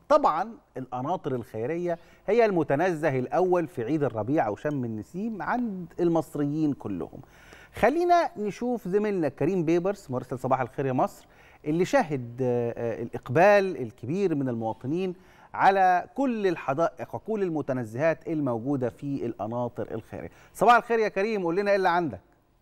طبعا القناطر الخيريه هي المتنزه الاول في عيد الربيع او شم النسيم عند المصريين كلهم خلينا نشوف زميلنا كريم بيبرس مراسل صباح الخير يا مصر اللي شهد آه، آه، الاقبال الكبير من المواطنين على كل الحدائق وكل المتنزهات الموجوده في القناطر الخيريه صباح الخير يا كريم قول لنا ايه اللي عندك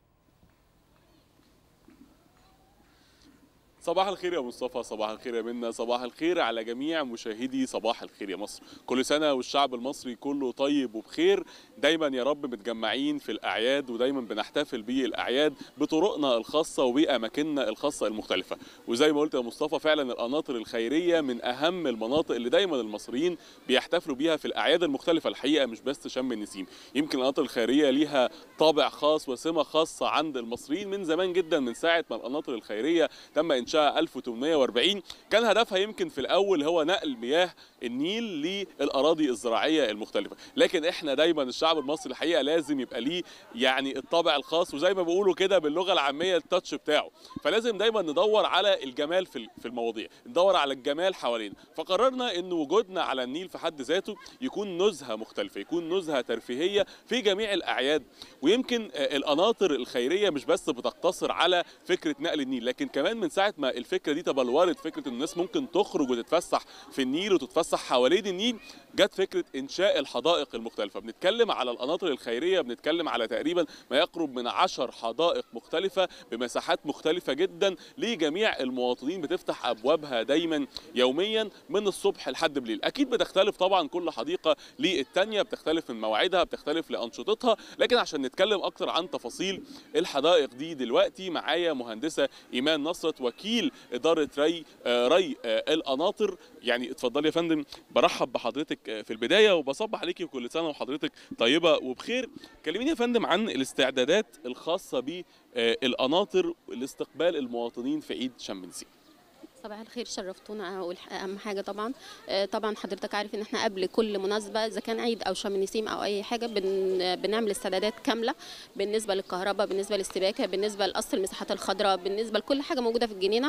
صباح الخير يا مصطفى صباح الخير يا منى صباح الخير على جميع مشاهدي صباح الخير يا مصر كل سنة والشعب المصري كله طيب وبخير دايما يا رب متجمعين في الأعياد ودايما بنحتفل بالأعياد بطرقنا الخاصة وبأماكننا الخاصة المختلفة وزي ما قلت يا مصطفى فعلا القناطر الخيرية من أهم المناطق اللي دايما المصريين بيحتفلوا بيها في الأعياد المختلفة الحقيقة مش بس شم النسيم يمكن القناطر الخيرية ليها طابع خاص وسمة خاصة عند المصريين من زمان جدا من ساعة ما القناطر الخيرية تم إنشاء 1840 كان هدفها يمكن في الأول هو نقل مياه النيل للأراضي الزراعية المختلفة لكن احنا دايما الشعب المصري الحقيقة لازم يبقى ليه يعني الطابع الخاص وزي ما بيقولوا كده باللغة العامية التاتش بتاعه فلازم دايما ندور على الجمال في في المواضيع ندور على الجمال حوالينا فقررنا ان وجودنا على النيل في حد ذاته يكون نزهة مختلفة يكون نزهة ترفيهية في جميع الأعياد ويمكن آه، القناطر الخيرية مش بس بتقتصر على فكرة نقل النيل لكن كمان من ساعة ما الفكرة دي تبلورت فكرة ان الناس ممكن تخرج وتتفسح في النيل وتتفسح حوالين النيل جت فكرة إنشاء الحدائق المختلفة بنتكلم على القناطر الخيرية بنتكلم على تقريبا ما يقرب من عشر حدائق مختلفة بمساحات مختلفة جدا لجميع المواطنين بتفتح أبوابها دايما يوميا من الصبح لحد بالليل أكيد بتختلف طبعا كل حديقة للتانية بتختلف من مواعيدها بتختلف لأنشطتها لكن عشان نتكلم أكتر عن تفاصيل الحدائق دي دلوقتي معايا مهندسة إيمان نصرت وكيل إدارة ري آه، ري آه، القناطر يعني اتفضلي يا فندم برحب بحضرتك آه، في البداية وبصبح عليكي وكل سنة وحضرتك طيبة وبخير كلميني يا فندم عن الاستعدادات الخاصة بالقناطر لاستقبال المواطنين في عيد شم النسيم صباح الخير شرفتونا اول اهم حاجه طبعا آه، طبعا حضرتك عارف ان احنا قبل كل مناسبه اذا كان عيد او شم نسيم او اي حاجه بن بنعمل استعدادات كامله بالنسبه للكهرباء بالنسبه للسباكه بالنسبه لقص المساحات الخضراء بالنسبه لكل حاجه موجوده في الجنينه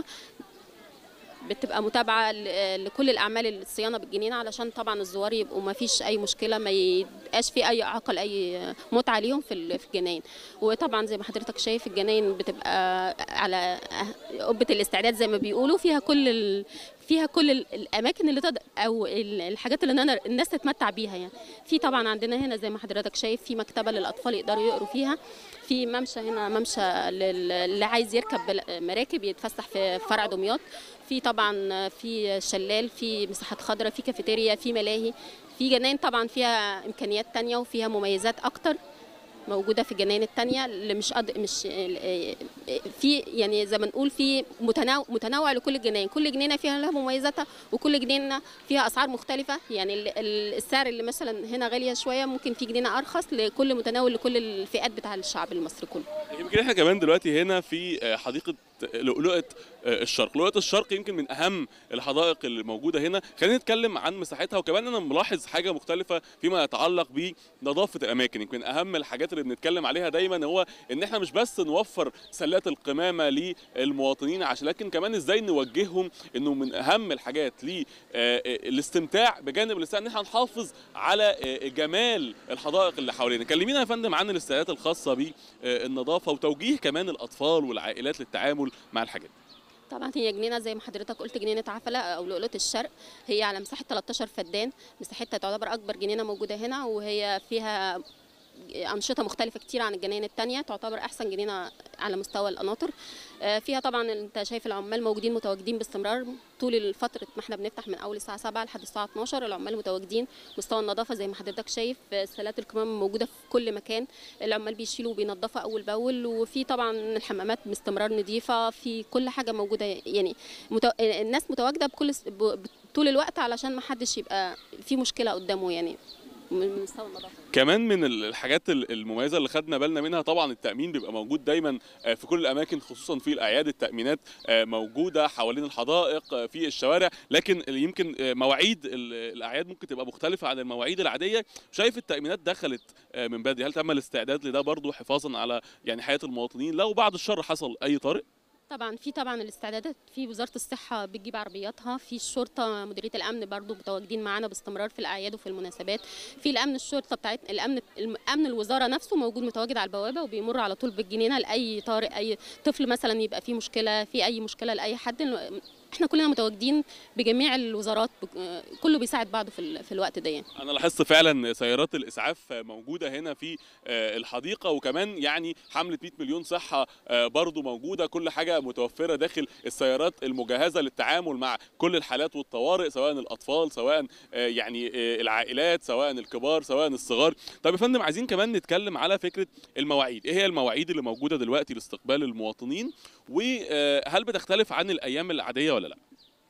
بتبقى متابعه ل- لكل الاعمال الصيانه بالجنينه علشان طبعا الزوار يبقوا ما فيش اي مشكله ما يبقاش في اي اعاقه لاي متعه ليهم في ال- في الجناين وطبعا زي ما حضرتك شايف الجناين بتبقى على قبه الاستعداد زي ما بيقولوا فيها كل ال... فيها كل ال- الاماكن اللي تقدر او ال- الحاجات اللي أنا الناس تتمتع بيها يعني في طبعا عندنا هنا زي ما حضرتك شايف في مكتبه للاطفال يقدروا يقروا فيها في ممشى هنا ممشى لل- اللي عايز يركب بل- مراكب يتفسح في فرع دمياط في طبعا في شلال في مساحات خضراء في كافيتيريا في ملاهي في جناين طبعا فيها امكانيات تانية وفيها مميزات اكتر موجوده في الجناين التانية اللي مش قد... مش في يعني زي ما نقول في متنوع متنوع لكل الجناين كل جنينه فيها لها مميزاتها وكل جنينه فيها اسعار مختلفه يعني ال- ال- السعر اللي مثلا هنا غاليه شويه ممكن في جنينه ارخص لكل متناول لكل الفئات بتاع الشعب المصري كله يمكن احنا كمان دلوقتي هنا في آه، حديقه لؤلؤه آه، الشرق لؤلؤه الشرق يمكن من اهم الحدائق اللي موجوده هنا خلينا نتكلم عن مساحتها وكمان انا ملاحظ حاجه مختلفه فيما يتعلق بنظافه الاماكن يمكن اهم الحاجات اللي بنتكلم عليها دايما هو ان احنا مش بس نوفر سلات القمامه للمواطنين عشان لكن كمان ازاي نوجههم انه من اهم الحاجات للاستمتاع بجانب الاستمتاع ان احنا نحافظ على آه، جمال الحدائق اللي حوالينا كلمينا يا فندم عن الاستعدادات الخاصه بالنظافه وتوجيه كمان الاطفال والعائلات للتعامل مع الحاجات دي. طبعا هي جنينه زي ما حضرتك قلت جنينه عفله او لؤلؤه الشرق هي على مساحه 13 فدان مساحتها تعتبر اكبر جنينه موجوده هنا وهي فيها أنشطة مختلفة كتير عن الجناين التانية تعتبر أحسن جنينة على مستوى القناطر آه، فيها طبعا أنت شايف العمال موجودين متواجدين باستمرار طول فترة ما احنا بنفتح من أول الساعة 7 لحد الساعة 12 العمال متواجدين مستوى النظافة زي ما حضرتك شايف آه، سلات القمامة موجودة في كل مكان العمال بيشيلوا وبينظفوا أول بأول وفي طبعا الحمامات باستمرار نظيفة في كل حاجة موجودة يعني متو... الناس متواجدة بكل س- ب... طول الوقت علشان ما حدش يبقى في مشكلة قدامه يعني من مستوى النظافة كمان من ال- الحاجات ال- المميزه اللي خدنا بالنا منها طبعا التامين بيبقى موجود دايما آه، في كل الاماكن خصوصا في الاعياد التامينات آه، موجوده حوالين الحدائق آه، في الشوارع لكن يمكن آه، مواعيد ال- الاعياد ممكن تبقى مختلفه عن المواعيد العاديه شايف التامينات دخلت آه، من بدري هل تم الاستعداد لده برضو حفاظا على يعني حياه المواطنين لو بعد الشر حصل اي طارئ طبعا في طبعا الاستعدادات في وزاره الصحه بتجيب عربياتها في الشرطه مديريه الامن برضو متواجدين معانا باستمرار في الاعياد وفي المناسبات في الامن الشرطه بتاعت الامن امن الوزاره نفسه موجود متواجد على البوابه وبيمر على طول بالجنينه لاي طارئ اي طفل مثلا يبقى فيه مشكله في اي مشكله لاي حد احنا كلنا متواجدين بجميع الوزارات بك- كله بيساعد بعضه في, ال- في الوقت ده يعني. انا لاحظت فعلا سيارات الاسعاف موجوده هنا في آه، الحديقه وكمان يعني حمله 100 مليون صحه آه، برضو موجوده كل حاجه متوفره داخل السيارات المجهزه للتعامل مع كل الحالات والطوارئ سواء الاطفال سواء آه، يعني آه، العائلات سواء الكبار سواء الصغار طب يا فندم عايزين كمان نتكلم على فكره المواعيد ايه هي المواعيد اللي موجوده دلوقتي لاستقبال المواطنين وهل بتختلف عن الايام العاديه ولا لا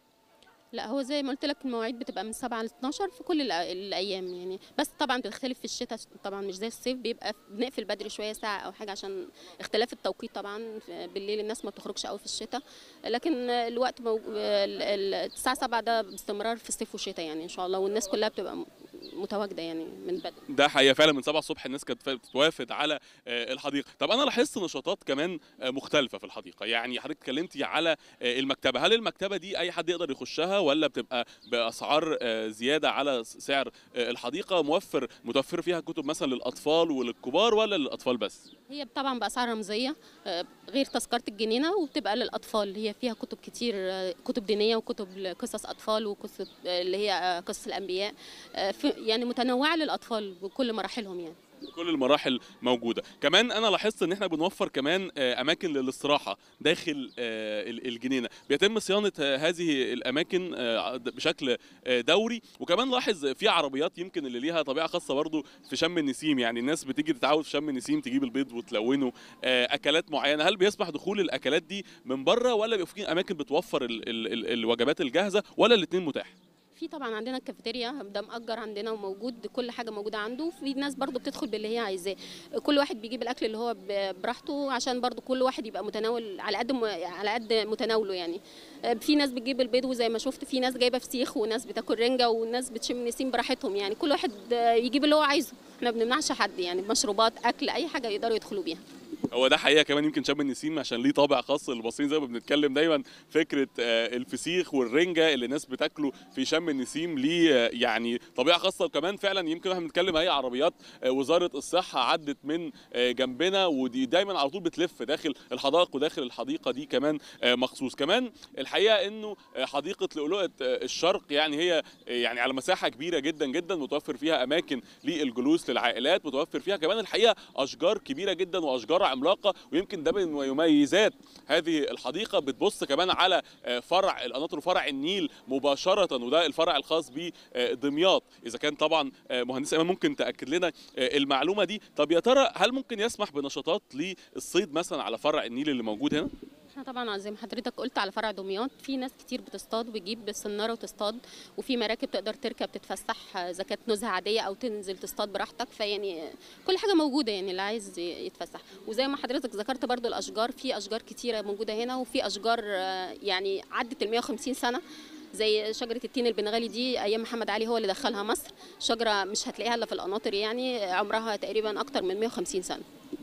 لا هو زي ما قلت لك المواعيد بتبقى من 7 ل 12 في كل الأ- الايام يعني بس طبعا بتختلف في الشتاء طبعا مش زي الصيف بيبقى بنقفل بدري شويه ساعه او حاجه عشان اختلاف التوقيت طبعا بالليل الناس ما بتخرجش قوي في الشتاء لكن الوقت موج... ال- ال- الساعه 7 ده باستمرار في الصيف والشتاء يعني ان شاء الله والناس كلها بتبقى م- متواجده يعني من بدري ده حقيقه فعلا من 7 الصبح الناس كانت بتتوافد على آه، الحديقه طب انا لاحظت نشاطات كمان آه، مختلفه في الحديقه يعني حضرتك اتكلمتي على آه، المكتبه هل المكتبه دي اي حد يقدر يخشها ولا بتبقى باسعار آه، زياده على سعر آه، الحديقه موفر متوفر فيها كتب مثلا للاطفال وللكبار ولا للاطفال بس هي طبعا باسعار رمزيه آه، غير تذكره الجنينه وبتبقى للاطفال هي فيها كتب كتير آه، كتب دينيه وكتب قصص اطفال وكتب آه، اللي هي آه، قصص الانبياء آه، في- يعني متنوعه للاطفال بكل مراحلهم يعني كل المراحل موجوده كمان انا لاحظت ان احنا بنوفر كمان آه، اماكن للاستراحه داخل آه، ال- الجنينه بيتم صيانه آه، هذه الاماكن آه، بشكل آه، دوري وكمان لاحظ في عربيات يمكن اللي ليها طبيعه خاصه برضو في شم النسيم يعني الناس بتيجي تتعود في شم النسيم تجيب البيض وتلونه آه، اكلات معينه هل بيسمح دخول الاكلات دي من بره ولا بيبقى في اماكن بتوفر ال- ال- ال- الوجبات الجاهزه ولا الاثنين متاح في طبعا عندنا الكافيتيريا ده مأجر عندنا وموجود كل حاجه موجوده عنده وفي ناس برضو بتدخل باللي هي عايزاه كل واحد بيجيب الاكل اللي هو ب- براحته عشان برضو كل واحد يبقى متناول على قد م- على قد متناوله يعني في ناس بتجيب البيض وزي ما شفت في ناس جايبه فسيخ وناس بتاكل رنجه وناس بتشم نسيم براحتهم يعني كل واحد يجيب اللي هو عايزه احنا ما بنمنعش حد يعني مشروبات اكل اي حاجه يقدروا يدخلوا بيها هو ده حقيقه كمان يمكن شم النسيم عشان ليه طابع خاص للمصريين زي ما بنتكلم دايما فكره آه، الفسيخ والرنجه اللي الناس بتاكله في شم النسيم ليه آه، يعني طبيعه خاصه وكمان فعلا يمكن احنا بنتكلم اهي عربيات آه، وزاره الصحه عدت من آه، جنبنا ودي دايما على طول بتلف داخل الحدائق وداخل الحديقه دي كمان آه، مخصوص كمان الحقيقه انه آه، حديقه لؤلؤه آه، الشرق يعني هي آه، يعني على مساحه كبيره جدا جدا متوفر فيها اماكن للجلوس للعائلات متوفر فيها كمان الحقيقه اشجار كبيره جدا واشجار عملاقه ويمكن ده من مميزات هذه الحديقه بتبص كمان على آه، فرع القناطر وفرع النيل مباشره وده الفرع الخاص بدمياط اذا كان طبعا آه، مهندس ايمان ممكن تاكد لنا آه، المعلومه دي طب يا ترى هل ممكن يسمح بنشاطات للصيد مثلا على فرع النيل اللي موجود هنا احنا طبعا زي ما حضرتك قلت على فرع دمياط في ناس كتير بتصطاد وبتجيب بالسناره وتصطاد وفي مراكب تقدر تركب تتفسح اذا كانت نزهه عاديه او تنزل تصطاد براحتك فيعني كل حاجه موجوده يعني اللي عايز يتفسح وزي ما حضرتك ذكرت برضو الاشجار في اشجار كتيره موجوده هنا وفي اشجار آه، يعني عدت ال 150 سنه زي شجره التين البنغالي دي ايام محمد علي هو اللي دخلها مصر شجره مش هتلاقيها الا في القناطر يعني عمرها تقريبا اكتر من 150 سنه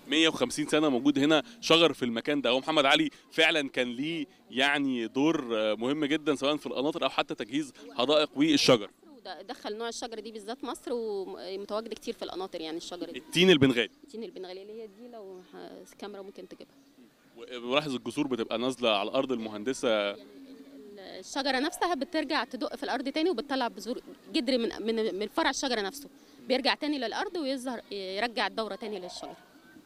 150 سنه موجود هنا شجر في المكان ده ومحمد علي فعلا كان ليه يعني دور آه، مهم جدا سواء في القناطر او حتى تجهيز حدائق والشجر وده- دخل نوع الشجره دي بالذات مصر ومتواجده كتير في القناطر يعني الشجره دي التين البنغالي التين البنغالي اللي هي دي لو ه- الكاميرا ممكن تجيبها ولاحظ الجسور بتبقى نازله على الارض المهندسه الشجره نفسها بترجع تدق في الارض تاني وبتطلع بذور جدر من من من فرع الشجره نفسه بيرجع تاني للارض ويظهر يرجع الدوره تاني للشجره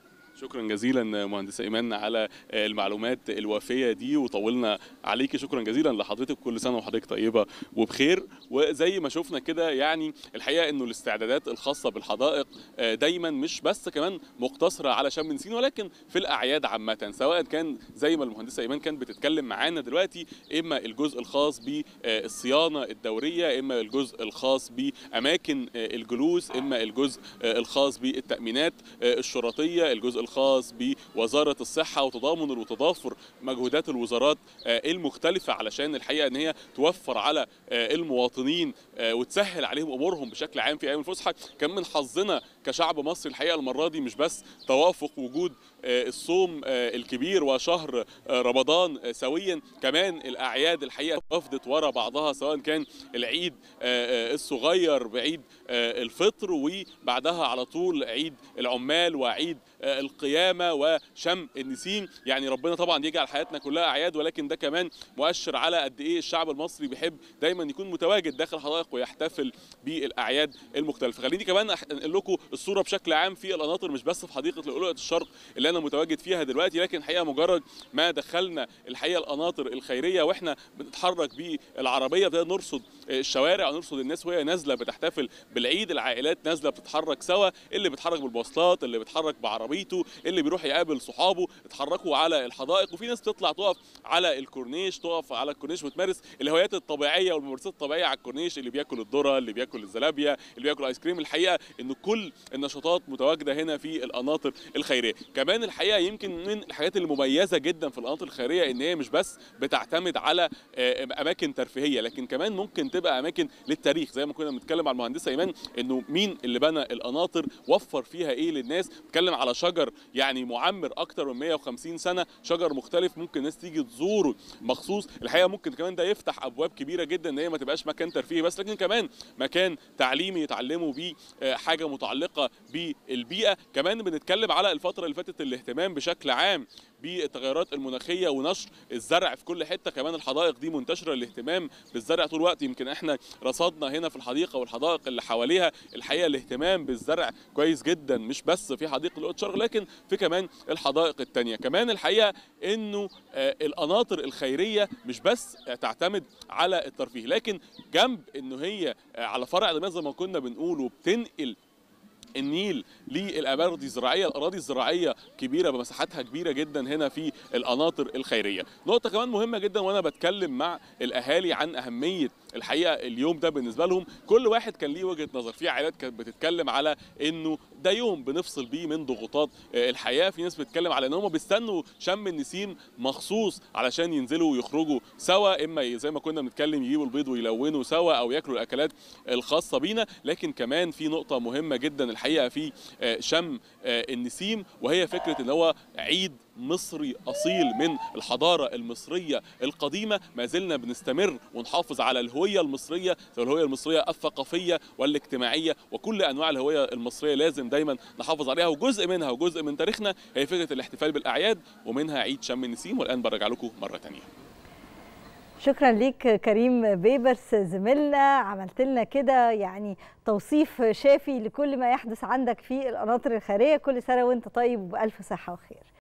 شكرا جزيلا مهندسه ايمان على المعلومات الوافيه دي وطولنا عليكي شكرا جزيلا لحضرتك كل سنه وحضرتك طيبه وبخير وزي ما شفنا كده يعني الحقيقه انه الاستعدادات الخاصه بالحدائق آه، دايما مش بس كمان مقتصره على شم النسيم ولكن في الاعياد عامه سواء كان زي ما المهندسه ايمان كانت بتتكلم معانا دلوقتي اما الجزء الخاص بالصيانه الدوريه اما الجزء الخاص باماكن آه، الجلوس اما الجزء آه، الخاص بالتامينات آه، الشرطيه الجزء الخاص بوزاره الصحه وتضامن وتضافر مجهودات الوزارات المختلفه علشان الحقيقه ان هي توفر على المواطنين وتسهل عليهم امورهم بشكل عام في ايام الفسحه كان من حظنا كشعب مصري الحقيقه المره دي مش بس توافق وجود الصوم الكبير وشهر رمضان سويا كمان الاعياد الحقيقه وفدت ورا بعضها سواء كان العيد الصغير بعيد الفطر وبعدها على طول عيد العمال وعيد القيامه وشم النسيم يعني ربنا طبعا يجعل حياتنا كلها اعياد ولكن ده كمان مؤشر على قد ايه الشعب المصري بيحب دايما يكون متواجد داخل الحدائق ويحتفل بالاعياد المختلفه خليني كمان انقل لكم الصوره بشكل عام في القناطر مش بس في حديقه لؤلؤه الشرق اللي انا متواجد فيها دلوقتي لكن الحقيقه مجرد ما دخلنا الحقيقه القناطر الخيريه واحنا بنتحرك بالعربيه بدأنا نرصد الشوارع ونرصد الناس وهي نازله بتحتفل بالعيد العائلات نازله بتتحرك سوا اللي بيتحرك بالمواصلات اللي بيتحرك بعربيته اللي بيروح يقابل صحابه اتحركوا على الحدائق وفي ناس بتطلع تقف على الكورنيش تقف على الكورنيش وتمارس الهوايات الطبيعيه والممارسات الطبيعيه على الكورنيش اللي بياكل الذره اللي بياكل الزلابيا اللي بياكل ايس كريم الحقيقه ان كل النشاطات متواجده هنا في القناطر الخيريه كمان الحقيقه يمكن من الحاجات المميزه جدا في القناطر الخيريه ان هي مش بس بتعتمد على اماكن ترفيهيه لكن كمان ممكن تبقى اماكن للتاريخ زي ما كنا بنتكلم مع المهندسه ايمان انه مين اللي بنى القناطر وفر فيها ايه للناس بتكلم على شجر يعني معمر اكتر من 150 سنه شجر مختلف ممكن الناس تيجي تزوره مخصوص الحقيقه ممكن كمان ده يفتح ابواب كبيره جدا ان هي ما تبقاش مكان ترفيهي بس لكن كمان مكان تعليمي يتعلموا بيه حاجه متعلقه بالبيئه كمان بنتكلم على الفتره اللي فاتت الاهتمام بشكل عام بالتغيرات المناخيه ونشر الزرع في كل حته كمان الحدائق دي منتشره الاهتمام بالزرع طول الوقت يمكن احنا رصدنا هنا في الحديقه والحدائق اللي حواليها الحقيقه الاهتمام بالزرع كويس جدا مش بس في حديقه لؤلؤه الشرق لكن في كمان الحدائق الثانيه كمان الحقيقه انه القناطر الخيريه مش بس تعتمد على الترفيه لكن جنب انه هي على فرع دماغ زي ما كنا بنقول وبتنقل النيل للاراضي الزراعيه الاراضي الزراعيه كبيره بمساحاتها كبيره جدا هنا في القناطر الخيريه نقطه كمان مهمه جدا وانا بتكلم مع الاهالي عن اهميه الحقيقه اليوم ده بالنسبه لهم كل واحد كان ليه وجهه نظر في عائلات كانت بتتكلم على انه ده يوم بنفصل بيه من ضغوطات الحياه في ناس بتتكلم على ان هم بيستنوا شم النسيم مخصوص علشان ينزلوا ويخرجوا سوا اما زي ما كنا بنتكلم يجيبوا البيض ويلونوا سوا او ياكلوا الاكلات الخاصه بينا لكن كمان في نقطه مهمه جدا الحقيقه في شم النسيم وهي فكره ان هو عيد مصري اصيل من الحضاره المصريه القديمه ما زلنا بنستمر ونحافظ على الهويه المصريه الهويه المصريه الثقافيه والاجتماعيه وكل انواع الهويه المصريه لازم دايما نحافظ عليها وجزء منها وجزء من تاريخنا هي فكره الاحتفال بالاعياد ومنها عيد شم النسيم والان برجع لكم مره ثانيه شكرا ليك كريم بيبرس زميلنا عملت لنا كده يعني توصيف شافي لكل ما يحدث عندك في القناطر الخيريه كل سنه وانت طيب وبالف صحه وخير